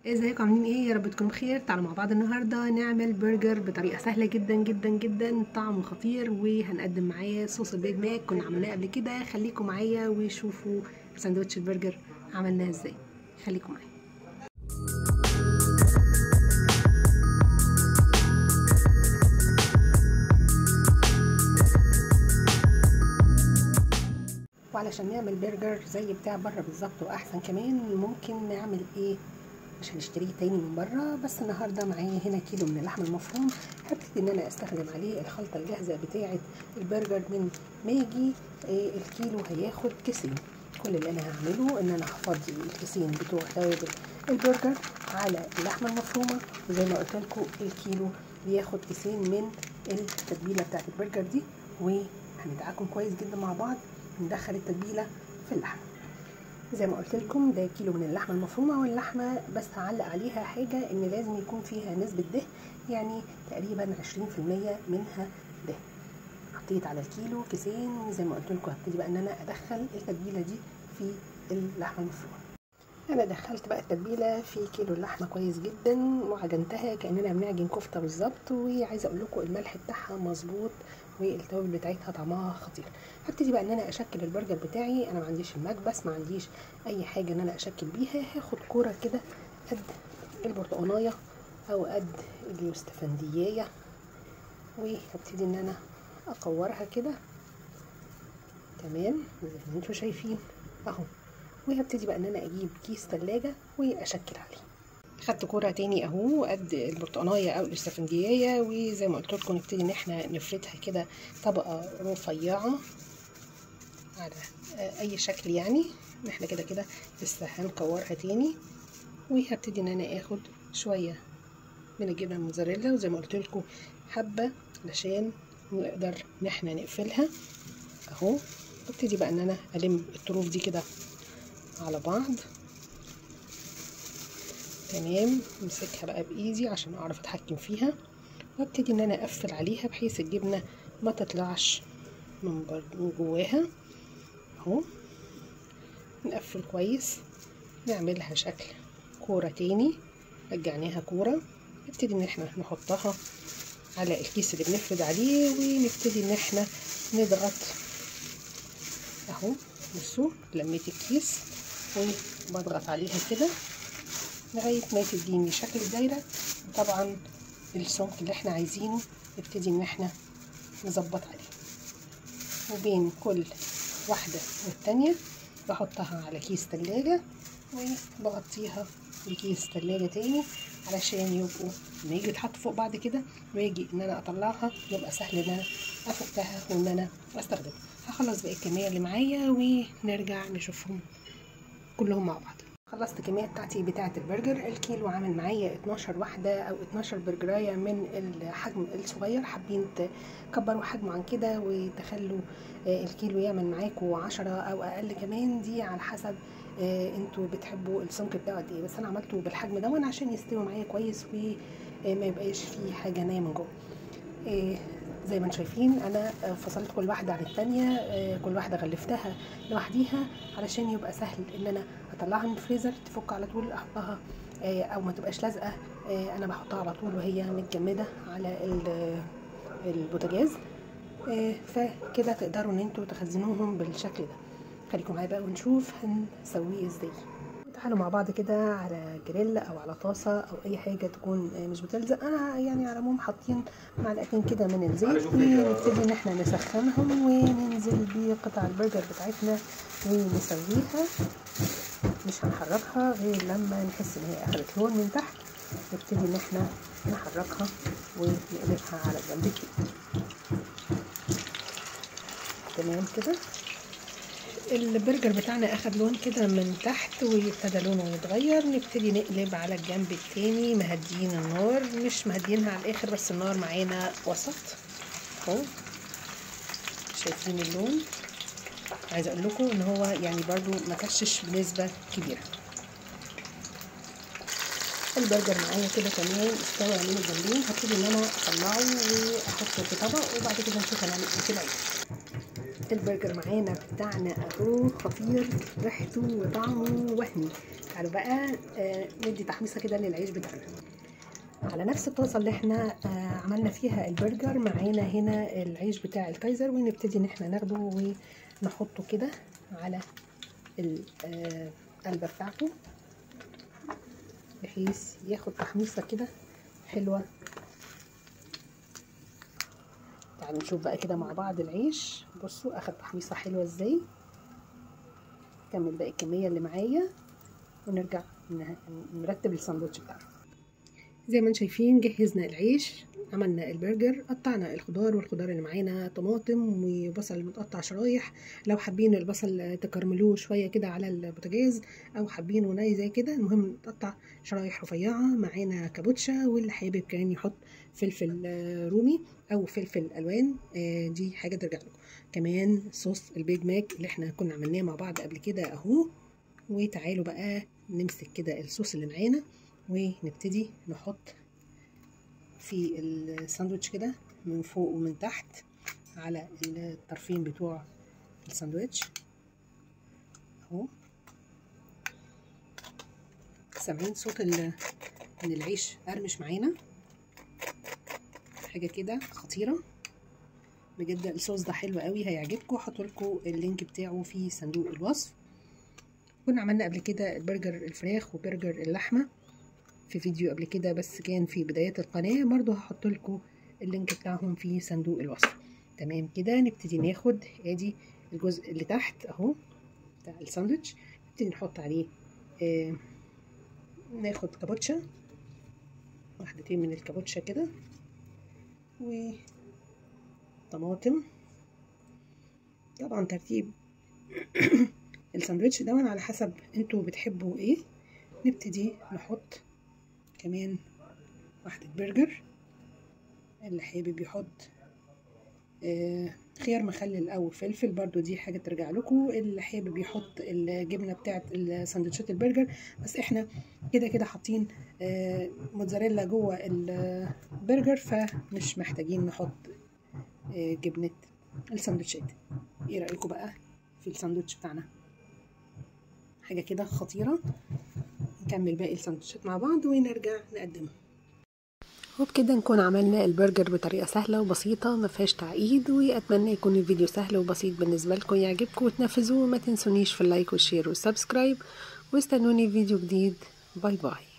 ازيكم عاملين ايه يا رب تكونوا بخير تعالوا مع بعض النهارده نعمل برجر بطريقه سهله جدا جدا جدا طعمه خطير وهنقدم معاه صوص البيج ماك كنا عملناه قبل كده خليكم معايا وشوفوا ساندوتش البرجر عملناه ازاي خليكم معايا وعلشان نعمل برجر زي بتاع بره بالظبط واحسن كمان ممكن نعمل ايه مش هنشتريه تاني من بره بس النهارده معايا هنا كيلو من اللحم المفروم هبتدي ان انا استخدم عليه الخلطه الجاهزه بتاعه البرجر من ماجي إيه الكيلو هياخد كيسين كل اللي انا هعمله ان انا هفضي الكيسين بتوع توابل البرجر على اللحمه المفرومه وزي ما قلت لكم الكيلو بياخد كيسين من التتبيله بتاعه البرجر دي وهندعكم كويس جدا مع بعض ندخل التتبيله في اللحمه زي ما قلت لكم ده كيلو من اللحمه المفرومه واللحمه بس هعلق عليها حاجه ان لازم يكون فيها نسبه دهن يعني تقريبا 20% منها دهن حطيت على الكيلو كيسين زي ما قلت لكم هبتدي بقى ان انا ادخل التتبيله دي في اللحمه المفرومه انا دخلت بقى التتبيله في كيلو اللحمه كويس جدا وعجنتها كاننا بنعجن كفته بالظبط وعايزه اقول لكم الملح بتاعها مظبوط والتوابل بتاعتها طعمها خطير هبتدي بقى ان انا اشكل البرجر بتاعي انا ما عنديش المكبس ما عنديش اي حاجه ان انا اشكل بيها هاخد كوره كده قد البرتقانيه او قد اليوستفنديايه وهبتدي ان انا اكورها كده تمام زي ما انتم شايفين اهو وهبتدي بقى ان انا اجيب كيس تلاجة واشكل عليه خدت كوره تاني اهو قد البرتقانيه او الاستفنديايه وزي ما قلت لكم نبتدي ان احنا نفردها كده طبقه رفيعه على اي شكل يعني احنا كده كده لسه هنكورها تاني وهبتدي ان انا اخد شويه من الجبنه الموزاريلا وزي ما قلت لكم حبه علشان نقدر ان احنا نقفلها اهو وابتدي بقى ان انا الم الطروف دي كده على بعض تمام امسكها بقى بايدي عشان اعرف اتحكم فيها وابتدي ان انا اقفل عليها بحيث الجبنه ما تطلعش من جواها اهو نقفل كويس نعملها شكل كوره تاني رجعناها كوره نبتدي ان احنا نحطها على الكيس اللي بنفرد عليه ونبتدي ان احنا نضغط اهو بصوا لميت الكيس وبضغط عليها كده لغاية ما تديني شكل الدايرة طبعا السمك اللي احنا عايزينه نبتدي ان احنا نظبط عليه وبين كل واحدة والتانية بحطها على كيس تلاجة وبغطيها بكيس تلاجة تاني علشان يبقوا لما يجي يتحطوا فوق بعد كده ويجي ان انا اطلعها يبقى سهل ان انا افكها وان انا استخدمها هخلص بقى الكمية اللي معايا ونرجع نشوفهم كلهم مع بعض خلصت الكميه بتاعتي بتاعه البرجر الكيلو عامل معايا 12 واحده او 12 برجرايه من الحجم الصغير حابين تكبروا حجمه عن كده وتخلوا الكيلو يعمل معاكوا 10 او اقل كمان دي على حسب انتوا بتحبوا السمك بتاعه قد ايه بس انا عملته بالحجم ده عشان يستوي معايا كويس وما يبقاش فيه حاجه نايه من جوه زي ما انتم شايفين انا فصلت كل واحده عن الثانيه كل واحده غلفتها لوحديها علشان يبقى سهل ان انا اطلعها من الفريزر تفك على طول احطها او ما تبقاش لازقه انا بحطها على طول وهي متجمده على البوتاجاز فكده تقدروا ان انتوا تخزنوهم بالشكل ده خليكم معايا بقى ونشوف هنسويه ازاي تعالوا مع بعض كده على جريل او على طاسه او اي حاجه تكون مش بتلزق انا يعني على العموم حاطين معلقتين كده من الزيت ونبتدي ان احنا نسخنهم وننزل بقطع البرجر بتاعتنا ونسويها مش هنحركها غير لما نحس ان هي اخدت لون من تحت نبتدي ان احنا نحركها ونقلبها على الجنب كده تمام كده البرجر بتاعنا اخد لون كده من تحت وابتدى لونه يتغير نبتدي نقلب على الجنب التاني مهديين النار مش مهديينها على الاخر بس النار معانا وسط اهو شايفين اللون عايزه اقول لكم ان هو يعني برضو ما كشش بنسبه كبيره البرجر معايا كده تمام استوى من الجنبين هبتدي ان انا اطلعه واحطه في طبق وبعد كده نشوف هنعمل ايه في العيش البرجر معانا بتاعنا اهو خطير ريحته وطعمه وهمي تعالوا بقى آه ندي تحميصه كده للعيش بتاعنا على نفس الطاسه اللي احنا آه عملنا فيها البرجر معانا هنا العيش بتاع الكايزر ونبتدي ان احنا ناخده ونحطه كده على القلبه بتاعته بحيث ياخد تحميصه كده حلوه تعالوا نشوف بقى كده مع بعض العيش بصوا اخد تحميصه حلوه ازاي كمل باقي الكميه اللي معايا ونرجع نرتب الساندوتش بتاعنا زي ما انتم شايفين جهزنا العيش عملنا البرجر قطعنا الخضار والخضار اللي معانا طماطم وبصل متقطع شرايح لو حابين البصل تكرملوه شويه كده على البوتاجاز او حابينه ني زي كده المهم نقطع شرايح رفيعه معانا كابوتشا واللي حابب كمان يحط فلفل رومي او فلفل الوان دي حاجه ترجع لكم كمان صوص البيج ماك اللي احنا كنا عملناه مع بعض قبل كده اهو وتعالوا بقى نمسك كده الصوص اللي معانا ونبتدي نحط في الساندوتش كده من فوق ومن تحت على الطرفين بتوع الساندوتش اهو سامعين صوت ان العيش قرمش معانا حاجه كده خطيره بجد الصوص ده حلو قوي هيعجبكم هحطوا لكم اللينك بتاعه في صندوق الوصف كنا عملنا قبل كده البرجر الفراخ وبرجر اللحمه في فيديو قبل كده بس كان في بداية القناة برضو هحط لكم اللينك بتاعهم في صندوق الوصف تمام كده نبتدي ناخد ادي الجزء اللي تحت اهو بتاع الساندوتش نبتدي نحط عليه آه ناخد كابوتشا واحدتين من الكابوتشا كده و طماطم طبعا ترتيب الساندوتش ده على حسب انتوا بتحبوا ايه نبتدي نحط كمان واحدة برجر اللي حابب يحط آه خيار مخلل او فلفل برضو دي حاجة ترجع لكم اللي حابب يحط الجبنة بتاعت سندوتشات البرجر بس احنا كده كده حاطين آه موتزاريلا جوه البرجر فمش محتاجين نحط آه جبنة السندوتشات ايه رأيكم بقى في الساندوتش بتاعنا حاجة كده خطيرة نكمل باقي السندوتشات مع بعض ونرجع نقدمها وبكده نكون عملنا البرجر بطريقة سهلة وبسيطة ما فيهاش تعقيد وأتمنى يكون الفيديو سهل وبسيط بالنسبة لكم يعجبكم وتنفذوه وما تنسونيش في اللايك والشير والسبسكرايب واستنوني في فيديو جديد باي باي